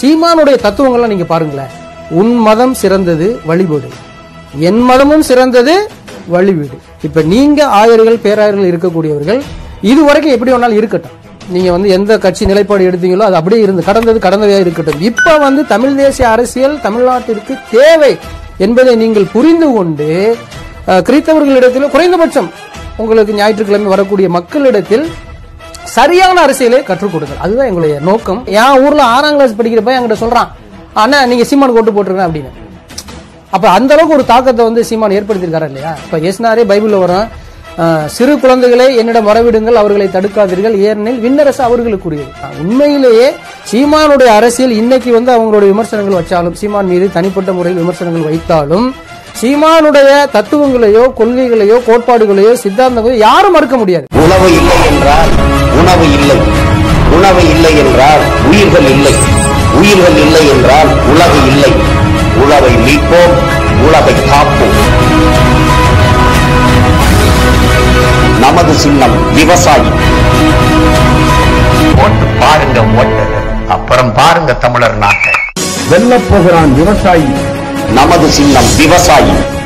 சீமானுடைய தத்துவங்கள்லாம் நீங்க பாருங்களேன் உன் மதம் சிறந்தது வழிபடு என் மதமும் சிறந்தது வழிவிடு இப்ப நீங்க ஆயர்கள் பேராயர்கள் இருக்கக்கூடியவர்கள் இது வரைக்கும் எப்படி வேணாலும் இருக்கட்டும் நீங்க வந்து எந்த கட்சி நிலைப்பாடு எடுத்தீங்களோ அது அப்படியே இருந்து கடந்தது கடந்ததா இருக்கட்டும் இப்ப வந்து தமிழ் தேசிய அரசியல் தமிழ்நாட்டிற்கு தேவை என்பதை நீங்கள் புரிந்து கொண்டு அஹ், கிறித்தவர்களிடத்தில் குறைந்தபட்சம் உங்களுக்கு ஞாயிற்றுக்கிழமை வரக்கூடிய மக்களிடத்தில் சரியான அரசியலை கற்றுக் கொடுங்கள் அதுதான் எங்களுடைய நோக்கம் என் ஊர்ல ஆறாம் கிளாஸ் படிக்கிற பையன் என்கிட்ட சொல்றான் அண்ணா நீங்க சீமான் கொட்டு போட்டுருங்க அப்படின்னு அப்ப அந்த அளவுக்கு ஒரு தாக்கத்தை வந்து சீமான் ஏற்படுத்தியிருக்காரு இல்லையா இப்ப ஏசுனாரே பைபிள்ல வரும் அஹ், சிறு குழந்தைகளை என்னிடம் வரவிடுங்கள் அவர்களை தடுக்காதீர்கள் ஏனெனில் விண்ணரசு அவர்களுக்குரியது அஹ், உண்மையிலேயே சீமானுடைய அரசியல் இன்னைக்கு வந்து அவங்களுடைய விமர்சனங்கள் வச்சாலும் சீமான் மீது தனிப்பட்ட முறையில் விமர்சனங்கள் வைத்தாலும் சீமானுடைய தத்துவங்களையோ கொள்கைகளையோ கோட்பாடுகளையோ சித்தாந்தங்களையோ யாரும் மறுக்க முடியாது உணவு இல்லை என்றால் உணவு இல்லை உணவு இல்லை என்றால் உயிர்கள் இல்லை உயிர்கள் இல்லை என்றால் உலகு இல்லை உழவை மீட்போம் உலகை காப்போம் நமது சின்னம் விவசாயி ஓட்டு பாருங்க ஓட்டு அப்புறம் பாருங்க தமிழர் நாட்டை வெல்லப் போகிறான் விவசாயி நமது சின்னம் விவசாயி